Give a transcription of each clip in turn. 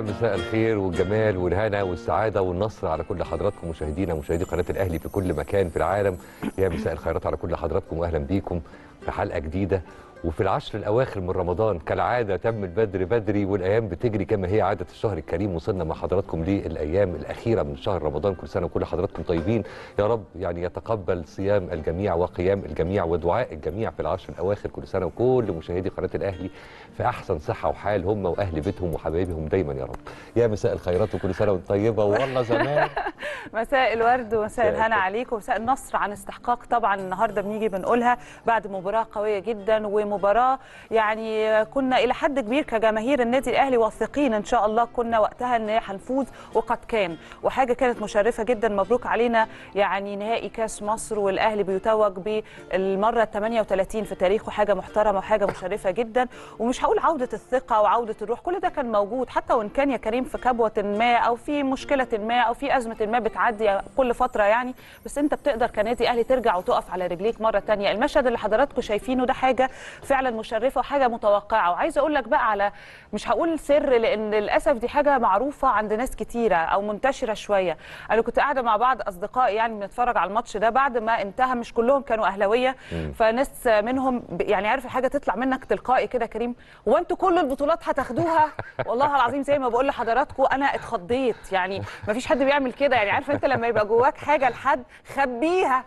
مساء الخير والجمال والهنا والسعاده والنصر على كل حضراتكم مشاهدينا مشاهدي قناه الاهلي في كل مكان في العالم يا مساء الخيرات على كل حضراتكم واهلا بيكم في حلقه جديده وفي العشر الاواخر من رمضان كالعاده تم البدر بدري والايام بتجري كما هي عاده الشهر الكريم وصلنا مع حضراتكم للايام الاخيره من شهر رمضان كل سنه وكل حضراتكم طيبين يا رب يعني يتقبل صيام الجميع وقيام الجميع ودعاء الجميع في العشر الاواخر كل سنه وكل مشاهدي قناه الاهلي في احسن صحه وحال هم واهل بيتهم وحبايبهم دايما يا رب يا مساء الخيرات وكل سنه وانت طيبه والله زمان مساء الورد ومساء مساء الهنا الفل. عليكم ومساء النصر عن استحقاق طبعا النهارده بنيجي بنقولها بعد مباراه قويه جدا ومباراه يعني كنا الى حد كبير كجماهير النادي الاهلي واثقين ان شاء الله كنا وقتها ان هنفوز وقد كان وحاجه كانت مشرفه جدا مبروك علينا يعني نهائي كاس مصر والاهلي بيتوج بالمره ال 38 في تاريخه حاجه محترمه وحاجه مشرفه جدا ومش هقول عوده الثقه وعوده الروح كل ده كان موجود حتى وان كان يا كريم في كبوه ما او في مشكله ما او في ازمه ما بتعدي كل فتره يعني بس انت بتقدر كنادي اهلي ترجع وتقف على رجليك مره تانية المشهد اللي حضراتكم شايفينه ده حاجه فعلا مشرفه وحاجه متوقعه وعايزه اقول لك بقى على مش هقول سر لان للاسف دي حاجه معروفه عند ناس كتيره او منتشره شويه انا كنت قاعده مع بعض اصدقائي يعني بنتفرج على الماتش ده بعد ما انتهى مش كلهم كانوا اهلاويه فناس منهم ب- يعني عارف الحاجه تطلع منك تلقائي كده كريم هو انتوا كل البطولات هتاخدوها والله العظيم زي ما بقول لحضراتكم انا اتخضيت يعني ما فيش حد بيعمل كده يعني عارف انت لما يبقى جواك حاجه لحد خبيها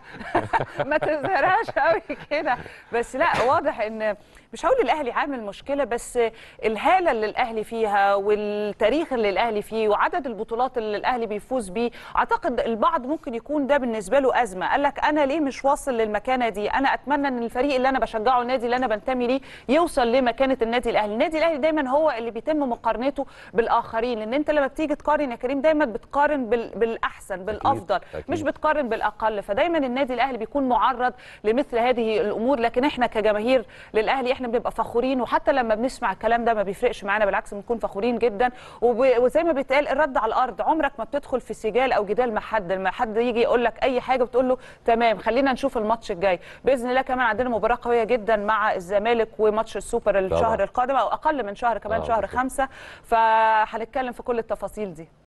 ما تظهرهاش قوي كده بس لا واضح ان مش هقول الاهلي عامل مشكله بس الهاله اللي الاهلي فيها والتاريخ اللي الاهلي فيه وعدد البطولات اللي الاهلي بيفوز بيه اعتقد البعض ممكن يكون ده بالنسبه له ازمه قال لك انا ليه مش واصل للمكانه دي انا اتمنى ان الفريق اللي انا بشجعه النادي اللي انا بنتمي ليه يوصل لمكانه النادي الاهلي النادي الاهلي دايما هو اللي بيتم مقارنته بالاخرين لان انت لما بتيجي تقارن يا كريم دايما بتقارن بال... بالاحسن بالافضل أكيد. مش بتقارن بالاقل فدايما النادي الاهلي بيكون معرض لمثل هذه الامور لكن احنا كجماهير للاهلي احنا بنبقى فخورين وحتى لما بنسمع الكلام ده ما بيفرقش معانا بالعكس بنكون فخورين جدا وب... وزي ما بيتقال الرد على الارض عمرك ما بتدخل في سجال او جدال مع حد لما حد يجي يقول لك اي حاجه بتقول له تمام خلينا نشوف الماتش الجاي باذن الله كمان عندنا مباراه قويه جدا مع الزمالك وماتش السوبر الشهر طبعاً. القادم او اقل من شهر كمان آه، شهر بالظبط. خمسة فهنتكلم في كل التفاصيل دي